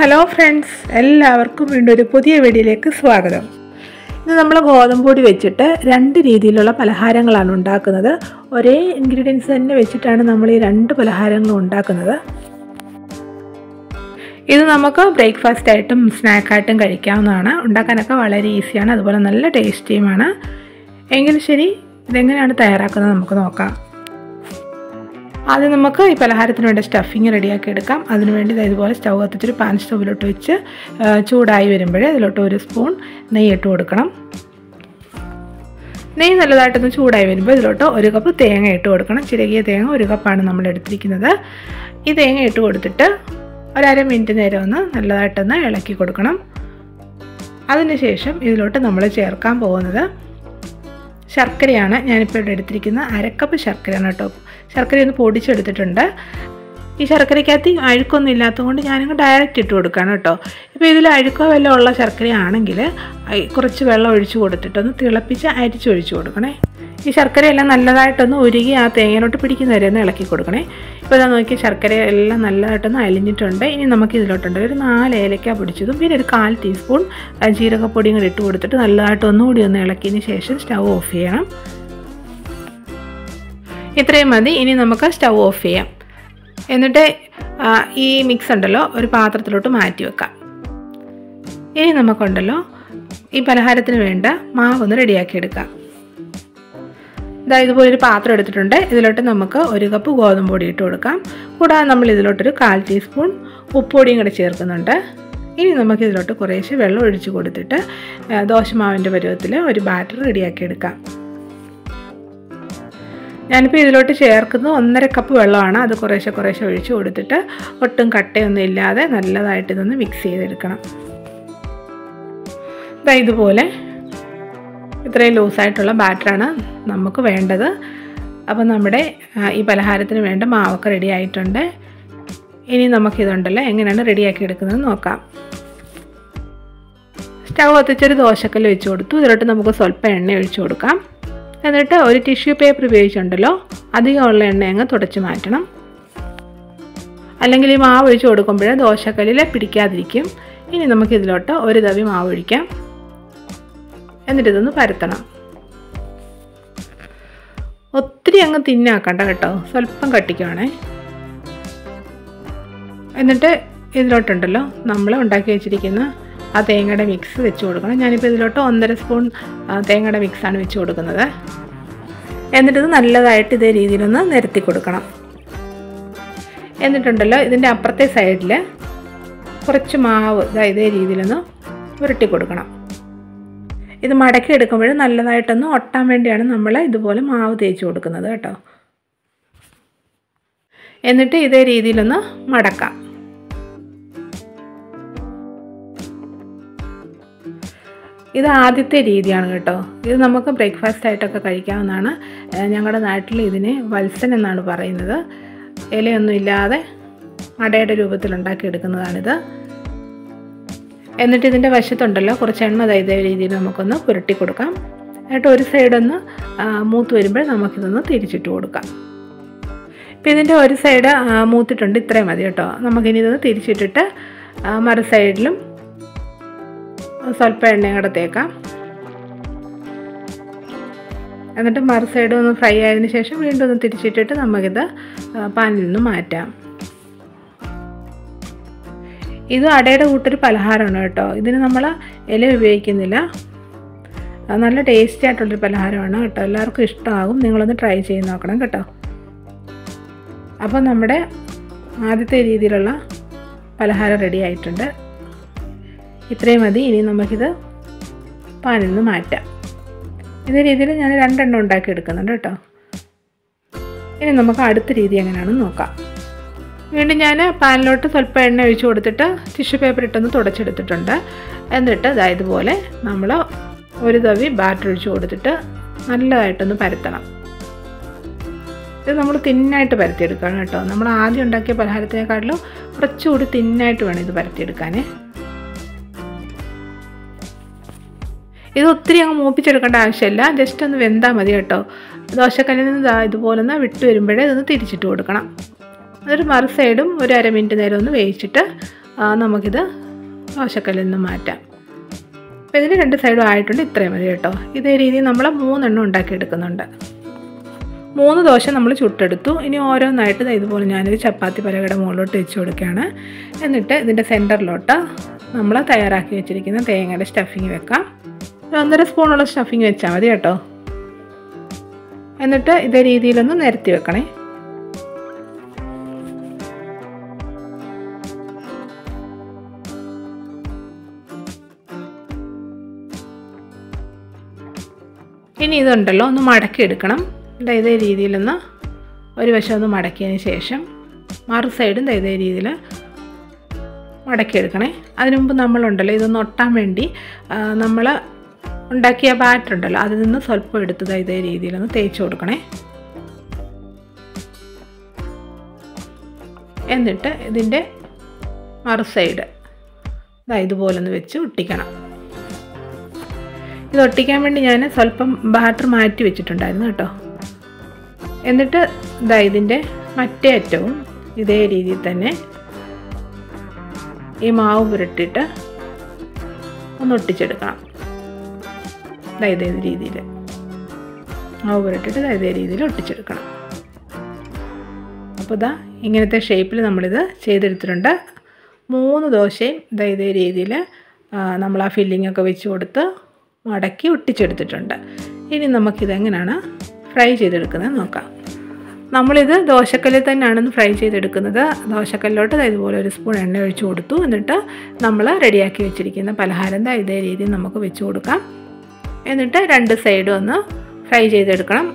hello friends എല്ലാവർക്കും വീണ്ടും ഒരു പുതിയ വീഡിയോയിലേക്ക് സ്വാഗതം ഇന്ന് നമ്മൾ ഗോതമ്പ് പൊടി വെച്ചിട്ട് രണ്ട് രീതിയിലുള്ള പലഹാരങ്ങളാണ് ഉണ്ടാക്കുന്നത് ഒരേ ഇൻഗ്രീഡിയൻസ് തന്നെ വെച്ചിട്ടാണ് നമ്മൾ ഈ രണ്ട് പലഹാരങ്ങളും ഉണ്ടാക്കുന്നത് ഇത് നമുക്ക് ബ്രേക്ക്ഫാസ്റ്റ് ആയിട്ടും സ്നാക്കായിട്ടും കഴിക്കാവുന്നതാണ് ഉണ്ടാക്കാനൊക്കെ വളരെ ഈസിയാണ് അതുപോലെ നല്ല ടേസ്റ്റിയുമാണ് എങ്കിൽ ശരി ഇതെങ്ങനെയാണ് തയ്യാറാക്കുന്നത് നമുക്ക് നോക്കാം ആദ്യം നമുക്ക് ഈ പലഹാരത്തിന് വേണ്ട സ്റ്റഫിങ് റെഡിയാക്കി എടുക്കാം അതിനുവേണ്ടി ദാ ഇതുപോലെ സ്റ്റൗ കത്തിച്ചൊരു പാൻ സ്റ്റൗവിലോട്ട് വെച്ച് ആ, ചൂടായി വരുമ്പോഴേ അതിലോട്ട് ഒരു സ്പൂൺ നെയ്യ് ഇട്ട് കൊടുക്കണം നെയ്യ് നല്ലതായിട്ടൊന്ന് ചൂടായി വരുമ്പോൾ ഇതിലോട്ട് ഒരു കപ്പ് തേങ്ങ ഇട്ട് കൊടുക്കണം ചിരകിയ തേങ്ങ ഒരു കപ്പാണ് നമ്മൾ എടുത്തിരിക്കുന്നത് ഈ തേങ്ങ ഇട്ട് കൊടുത്തിട്ട് ഒരര മിനിറ്റ് നേരം ഒന്ന് നല്ലതായിട്ടൊന്ന് ഇളക്കി കൊടുക്കണം അതിനുശേഷം ഇതിലോട്ട് നമ്മൾ ചേർക്കാൻ പോകുന്നത് ശർക്കരയാണ് ഞാനിപ്പോൾ ഇവിടെ എടുത്തിരിക്കുന്ന അരക്കപ്പ് ശർക്കരയാണ് കേട്ടോ ശർക്കര ഒന്ന് പൊടിച്ചെടുത്തിട്ടുണ്ട് ഈ ശർക്കരയ്ക്കകത്ത് അഴുക്കൊന്നും ഇല്ലാത്തതുകൊണ്ട് ഞാനിങ്ങ് ഡയറക്റ്റ് ഇട്ട് കൊടുക്കുകയാണ് കേട്ടോ ഇപ്പോൾ ഇതിൽ അഴുക്കോ വല്ലതും ഉള്ള ശർക്കരയാണെങ്കിൽ അയ് കുറച്ച് വെള്ളം ഒഴിച്ച് കൊടുത്തിട്ടൊന്ന് തിളപ്പിച്ച് അരിച്ചൊഴിച്ച് കൊടുക്കണേ ഈ ശർക്കരയെല്ലാം നല്ലതായിട്ടൊന്ന് ഉരുകി ആ തേങ്ങയിലോട്ട് പിടിക്കുന്നവരെ ഒന്ന് ഇളക്കി കൊടുക്കണേ ഇപ്പോൾ ഇതാ നോക്കി ശർക്കര എല്ലാം നല്ലതായിട്ടൊന്ന് അലിഞ്ഞിട്ടുണ്ട് ഇനി നമുക്ക് ഇതിലോട്ടുണ്ട് ഒരു നാല് ഏലക്ക പൊടിച്ചതും പിന്നെ ഒരു കാൽ ടീസ്പൂൺ ആ, ജീരകപ്പൊടിയും കൂടി ഇട്ട് കൊടുത്തിട്ട് നല്ലതായിട്ട് ഒന്നുകൂടി ഒന്ന് ഇളക്കിയതിന് ശേഷം സ്റ്റൗ ഓഫ് ചെയ്യണം ഇത്രയും മതി ഇനി നമുക്ക് സ്റ്റൗ ഓഫ് ചെയ്യാം എന്നിട്ട് ആ, ഈ മിക്സ് ഉണ്ടല്ലോ ഒരു പാത്രത്തിലോട്ട് മാറ്റി വെക്കാം ഇനി നമുക്കുണ്ടല്ലോ ഈ പലഹാരത്തിന് വേണ്ട മാവ് ഒന്ന് റെഡിയാക്കി എടുക്കാം ഇതാ ഇതുപോലെ ഒരു പാത്രം എടുത്തിട്ടുണ്ട് ഇതിലോട്ട് നമുക്ക് ഒരു കപ്പ് ഗോതമ്പ് പൊടി ഇട്ട് കൊടുക്കാം കൂടാതെ നമ്മൾ ഇതിലോട്ടൊരു കാൽ ടീസ്പൂൺ ഉപ്പുപൊടിയും കൂടെ ചേർക്കുന്നുണ്ട് ഇനി നമുക്ക് ഇതിലോട്ട് കുറേശ്ശെ വെള്ളം ഒഴിച്ച് കൊടുത്തിട്ട് ആ, ദോശമാവിൻ്റെ പരുവത്തിൽ ഒരു ബാറ്റർ റെഡിയാക്കി എടുക്കാം ഞാനിപ്പോൾ ഇതിലോട്ട് ചേർക്കുന്നത് ഒന്നര കപ്പ് വെള്ളമാണ് അത് കുറേശ്ശെ കുറേശ്ശെ ഒഴിച്ച് കൊടുത്തിട്ട് ഒട്ടും കട്ടയൊന്നും ഇല്ലാതെ നല്ലതായിട്ട് ഇതൊന്ന് മിക്സ് ചെയ്തെടുക്കണം ഇതാ ഇതുപോലെ ഇത്രയും ലൂസായിട്ടുള്ള ബാറ്ററാണ് നമുക്ക് വേണ്ടത് അപ്പോൾ നമ്മുടെ ആ, ഈ പലഹാരത്തിന് വേണ്ട മാവൊക്കെ റെഡി ആയിട്ടുണ്ട് ഇനി നമുക്കിതുണ്ടല്ലോ എങ്ങനെയാണ് റെഡിയാക്കി എടുക്കുന്നത് നോക്കാം സ്റ്റൗ കത്തിച്ചൊരു ദോശക്കല്ല് വെച്ച് കൊടുത്തു ഇതിലോട്ട് നമുക്ക് സ്വല്പം എണ്ണ ഒഴിച്ചു കൊടുക്കാം എന്നിട്ട് ഒരു ടിഷ്യൂ പേപ്പർ ഉപയോഗിച്ചുണ്ടല്ലോ അധികമുള്ള എണ്ണ അങ്ങ് തുടച്ച് മാറ്റണം അല്ലെങ്കിൽ ഈ മാവ് ഒഴിച്ച് കൊടുക്കുമ്പോൾ ദോശക്കല്ലിൽ പിടിക്കാതിരിക്കും ഇനി നമുക്ക് ഇതിലോട്ട് ഒരു തവി മാവ് ഒഴിക്കാം എന്നിട്ട് ഇതൊന്ന് പരത്തണം ഒത്തിരി അങ്ങ് തിന്നാക്കണ്ട കേട്ടോ സ്വല്പം കട്ടിക്കുവാണേ എന്നിട്ട് ഇതിലോട്ടുണ്ടല്ലോ നമ്മൾ ഉണ്ടാക്കി വെച്ചിരിക്കുന്ന ആ തേങ്ങയുടെ മിക്സ് വെച്ച് കൊടുക്കണം ഞാനിപ്പോൾ ഇതിലോട്ട് ഒന്നര സ്പൂൺ ആ, തേങ്ങയുടെ മിക്സാണ് വെച്ച് കൊടുക്കുന്നത് എന്നിട്ടിത് നല്ലതായിട്ട് ഇതേ രീതിയിലൊന്ന് നിരത്തി കൊടുക്കണം എന്നിട്ടുണ്ടല്ലോ ഇതിൻ്റെ അപ്പുറത്തെ സൈഡിൽ കുറച്ച് മാവ് ദാ ഇതേ രീതിയിലൊന്ന് ഉരുട്ടി കൊടുക്കണം ഇത് മടക്കി എടുക്കുമ്പോൾ നല്ലതായിട്ടൊന്ന് ഒട്ടാൻ വേണ്ടിയാണ് നമ്മൾ ഇതുപോലെ മാവ് തേച്ച് കൊടുക്കുന്നത് കേട്ടോ എന്നിട്ട് ഇതേ രീതിയിലൊന്ന് മടക്കാം ഇത് ആദ്യത്തെ രീതിയാണ് കേട്ടോ ഇത് നമുക്ക് ബ്രേക്ക്ഫാസ്റ്റ് ആയിട്ടൊക്കെ കഴിക്കാവുന്നതാണ് ഏഹ് ഞങ്ങളുടെ നാട്ടിൽ ഇതിനെ വത്സൻ എന്നാണ് പറയുന്നത് ഇലയൊന്നും ഇല്ലാതെ അടയുടെ രൂപത്തിൽ ഉണ്ടാക്കിയെടുക്കുന്നതാണിത് എന്നിട്ട് ഇതിൻ്റെ വശത്തുണ്ടല്ലോ കുറച്ച് എണ്ണ ദാ ഇതേ രീതിയിൽ നമുക്കൊന്ന് പുരട്ടി കൊടുക്കാം എന്നിട്ട് ഒരു സൈഡൊന്ന് ആ, മൂത്ത് വരുമ്പോൾ നമുക്കിതൊന്ന് തിരിച്ചിട്ട് കൊടുക്കാം ഇപ്പം ഇതിൻ്റെ ഒരു സൈഡ് ആ, മൂത്തിട്ടുണ്ട് ഇത്രയും മതി കേട്ടോ നമുക്കിനി ഇതൊന്ന് തിരിച്ചിട്ടിട്ട് ആ, മറു സൈഡിലും സ്വല്പം എണ്ണയും കൂടെ തേക്കാം എന്നിട്ട് മറു സൈഡ് ഒന്ന് ഫ്രൈ ആയതിനു ശേഷം വീണ്ടും ഒന്ന് തിരിച്ചിട്ടിട്ട് നമുക്കിത് ആ, പാനിൽ നിന്ന് മാറ്റാം ഇത് അടയുടെ കൂട്ടൊരു പലഹാരമാണ് കേട്ടോ ഇതിന് നമ്മൾ ഇല ഉപയോഗിക്കുന്നില്ല അത് നല്ല ടേസ്റ്റി ആയിട്ടുള്ളൊരു പലഹാരമാണ് കേട്ടോ എല്ലാവർക്കും ഇഷ്ടമാകും നിങ്ങളൊന്ന് ട്രൈ ചെയ്ത് നോക്കണം കേട്ടോ അപ്പോൾ നമ്മുടെ ആദ്യത്തെ രീതിയിലുള്ള പലഹാരം റെഡി ആയിട്ടുണ്ട് ഇത്രയും മതി ഇനി നമുക്കിത് പാനിൽ നിന്ന് മാറ്റാം ഇതേ രീതിയിൽ ഞാൻ രണ്ടെണ്ണം ഉണ്ടാക്കി എടുക്കുന്നുണ്ട് കേട്ടോ ഇനി നമുക്ക് അടുത്ത രീതി എങ്ങനെയാണെന്ന് നോക്കാം വീണ്ടും ഞാൻ പാനിലോട്ട് സ്വല്പം എണ്ണ ഒഴിച്ച് കൊടുത്തിട്ട് ടിഷ്യൂ പേപ്പർ ഇട്ടൊന്ന് തുടച്ചെടുത്തിട്ടുണ്ട് എന്നിട്ട് ദാ ഇതുപോലെ നമ്മൾ ഒരു തവി ബാറ്റർ ഒഴിച്ച് കൊടുത്തിട്ട് നല്ലതായിട്ടൊന്ന് പരത്തണം ഇത് നമ്മൾ തിന്നായിട്ട് പരത്തിയെടുക്കണം കേട്ടോ നമ്മൾ ആദ്യം ഉണ്ടാക്കിയ പലഹാരത്തിനെക്കാട്ടിലും കുറച്ചുകൂടി തിന്നായിട്ട് വേണം ഇത് പരത്തിയെടുക്കാനേ ഇത് ഒത്തിരി അങ്ങ് മൂപ്പിച്ചെടുക്കേണ്ട ആവശ്യമില്ല ജസ്റ്റ് ഒന്ന് വെന്താൽ മതി കേട്ടോ ദോശക്കല്ലിൽ നിന്ന് ദാ ഇതുപോലെ ഒന്ന് വിട്ട് വരുമ്പോഴേ ഇതൊന്ന് തിരിച്ചിട്ട് കൊടുക്കണം എന്നിട്ട് മറു സൈഡും ഒരു അര മിനിറ്റ് നേരം ഒന്ന് വേവിച്ചിട്ട് ആ, നമുക്കിത് ദോശക്കല്ലിൽ നിന്ന് മാറ്റാം അപ്പോൾ ഇതിന് രണ്ട് സൈഡും ആയിട്ടുണ്ട് ഇത്രയും മതി കേട്ടോ ഇതേ രീതിയിൽ നമ്മൾ മൂന്നെണ്ണം ഉണ്ടാക്കിയെടുക്കുന്നുണ്ട് മൂന്ന് ദോശ നമ്മൾ ചുട്ടെടുത്തു ഇനി ഓരോന്നായിട്ട് ദാ ഇതുപോലെ ഞാനൊരു ചപ്പാത്തി പലകയുടെ മുകളിലോട്ട് വെച്ച് കൊടുക്കുകയാണ് എന്നിട്ട് ഇതിൻ്റെ സെൻറ്ററിലോട്ട് നമ്മൾ തയ്യാറാക്കി വെച്ചിരിക്കുന്ന തേങ്ങയുടെ സ്റ്റഫിങ് വെക്കാം ഒരു ഒന്നര സ്പൂണുള്ള സ്റ്റഫിങ് വെച്ചാൽ മതി കേട്ടോ എന്നിട്ട് ഇതേ രീതിയിലൊന്ന് നിരത്തി വെക്കണേ ഇനി ഇതുണ്ടല്ലോ ഒന്ന് മടക്കി എടുക്കണം ദാ ഇതേ രീതിയിലൊന്ന് ഒരു വശം ഒന്ന് മടക്കിയതിന് ശേഷം മറു സൈഡും ദാ ഇതേ രീതിയിൽ മടക്കിയെടുക്കണേ അതിനു മുമ്പ് നമ്മളുണ്ടല്ലോ ഇതൊന്ന് ഒട്ടാൻ വേണ്ടി നമ്മൾ ഉണ്ടാക്കിയ ബാറ്റർ ഉണ്ടല്ലോ അതിൽ നിന്ന് സ്വല്പം എടുത്ത് ദാ ഇതേ രീതിയിലൊന്ന് തേച്ച് കൊടുക്കണേ എന്നിട്ട് ഇതിൻ്റെ മറു സൈഡ് ദാ ഇതുപോലൊന്ന് വെച്ച് ഒട്ടിക്കണം ഇത് ഒട്ടിക്കാൻ വേണ്ടി ഞാൻ സ്വല്പം ബാറ്റർ മാറ്റി വെച്ചിട്ടുണ്ടായിരുന്നു കേട്ടോ എന്നിട്ട് ഇതാ ഇതിൻ്റെ മറ്റേ അറ്റവും ഇതേ രീതിയിൽ തന്നെ ഈ മാവ് പുരട്ടിയിട്ട് ഒന്ന് ഒട്ടിച്ചെടുക്കണം ഇതാ ഇതേ രീതിയിൽ മാവ് പുരട്ടിയിട്ട് ഇതാ ഇതേ രീതിയിൽ ഒട്ടിച്ചെടുക്കണം അപ്പോൾ ഇതാ ഇങ്ങനത്തെ ഷേപ്പിൽ നമ്മളിത് ചെയ്തെടുത്തിട്ടുണ്ട് മൂന്ന് ദോശയും ഇതാ ഇതേ രീതിയിൽ നമ്മൾ ആ ഫില്ലിംഗ് ഒക്കെ വെച്ച് കൊടുത്ത് മടക്കി ഒട്ടിച്ചെടുത്തിട്ടുണ്ട് ഇനി നമുക്കിതെങ്ങനെയാണ് ഫ്രൈ ചെയ്തെടുക്കുന്നത് നോക്കാം നമ്മളിത് ദോശക്കല്ലിൽ തന്നെയാണ് ഫ്രൈ ചെയ്തെടുക്കുന്നത് ദോശക്കല്ലിലോട്ട് ദാ ഇതുപോലെ ഒരു സ്പൂൺ എണ്ണ ഒഴിച്ച് കൊടുത്തു എന്നിട്ട് നമ്മൾ റെഡിയാക്കി വെച്ചിരിക്കുന്ന പലഹാരം ദാ ഇതേ രീതിയിൽ നമുക്ക് വെച്ച് കൊടുക്കാം എന്നിട്ട് രണ്ട് സൈഡും ഒന്ന് ഫ്രൈ ചെയ്തെടുക്കണം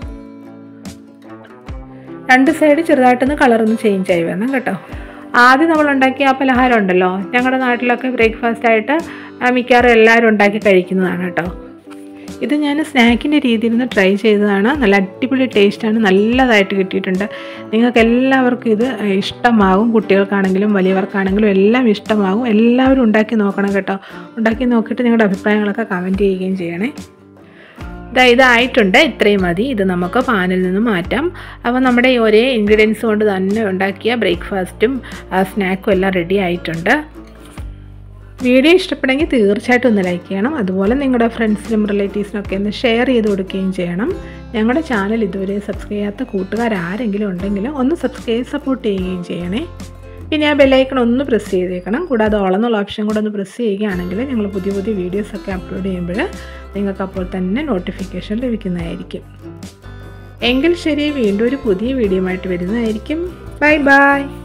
രണ്ട് സൈഡ് ചെറുതായിട്ടൊന്ന് കളറൊന്ന് ചേഞ്ച് ആയി വരണം കേട്ടോ ആദ്യം നമ്മൾ ഉണ്ടാക്കിയ ആ പലഹാരം ഉണ്ടല്ലോ ഞങ്ങളുടെ നാട്ടിലൊക്കെ ബ്രേക്ക്ഫാസ്റ്റ് ആയിട്ട് ആ, മിക്കവാറും എല്ലാവരും ഉണ്ടാക്കി കഴിക്കുന്നതാണ് കേട്ടോ ഇത് ഞാൻ സ്നാക്കിൻ്റെ രീതിയിൽ നിന്ന് ട്രൈ ചെയ്തതാണ് നല്ല അടിപൊളി ടേസ്റ്റാണ് നല്ലതായിട്ട് കിട്ടിയിട്ടുണ്ട് നിങ്ങൾക്ക് എല്ലാവർക്കും ഇത് ഇഷ്ടമാകും കുട്ടികൾക്കാണെങ്കിലും വലിയവർക്കാണെങ്കിലും എല്ലാം ഇഷ്ടമാകും എല്ലാവരും ഉണ്ടാക്കി നോക്കണം കേട്ടോ ഉണ്ടാക്കി നോക്കിയിട്ട് നിങ്ങളുടെ അഭിപ്രായങ്ങളൊക്കെ കമൻറ്റ് ചെയ്യുകയും ചെയ്യണേ ഇതാ ഇതായിട്ടുണ്ട് ഇത്രയും മതി ഇത് നമുക്ക് പാനിൽ നിന്ന് മാറ്റാം അപ്പോൾ നമ്മുടെ ഈ ഒരേ ഇൻഗ്രീഡിയൻസ് കൊണ്ട് തന്നെ ഉണ്ടാക്കിയ ബ്രേക്ക്ഫാസ്റ്റും സ്നാക്കും എല്ലാം റെഡി ആയിട്ടുണ്ട് വീഡിയോ ഇഷ്ടപ്പെടുമെങ്കിൽ തീർച്ചയായിട്ടും ഒന്ന് ലൈക്ക് ചെയ്യണം അതുപോലെ നിങ്ങളുടെ ഫ്രണ്ട്സിനും റിലേറ്റീവ്സിനും ഒക്കെ ഒന്ന് ഷെയർ ചെയ്ത് കൊടുക്കുകയും ചെയ്യണം ഞങ്ങളുടെ ചാനൽ ഇതുവരെ സബ്സ്ക്രൈബ് ചെയ്യാത്ത കൂട്ടുകാരാരെങ്കിലും ഉണ്ടെങ്കിൽ ഒന്ന് സബ്സ്ക്രൈബ് സപ്പോർട്ട് ചെയ്യുകയും ചെയ്യണേ പിന്നെ ആ ബെല്ലൈക്കൺ ഒന്ന് പ്രസ് ചെയ്തേക്കണം കൂടാതെ ഓളെന്നുള്ള ഓപ്ഷൻ കൂടെ ഒന്ന് പ്രസ് ചെയ്യുകയാണെങ്കിൽ ഞങ്ങൾ പുതിയ പുതിയ വീഡിയോസൊക്കെ അപ്ലോഡ് ചെയ്യുമ്പോൾ നിങ്ങൾക്ക് അപ്പോൾ തന്നെ നോട്ടിഫിക്കേഷൻ ലഭിക്കുന്നതായിരിക്കും എങ്കിൽ ശരി വീണ്ടും ഒരു പുതിയ വീഡിയോ ആയിട്ട് വരുന്നതായിരിക്കും ബൈ ബൈ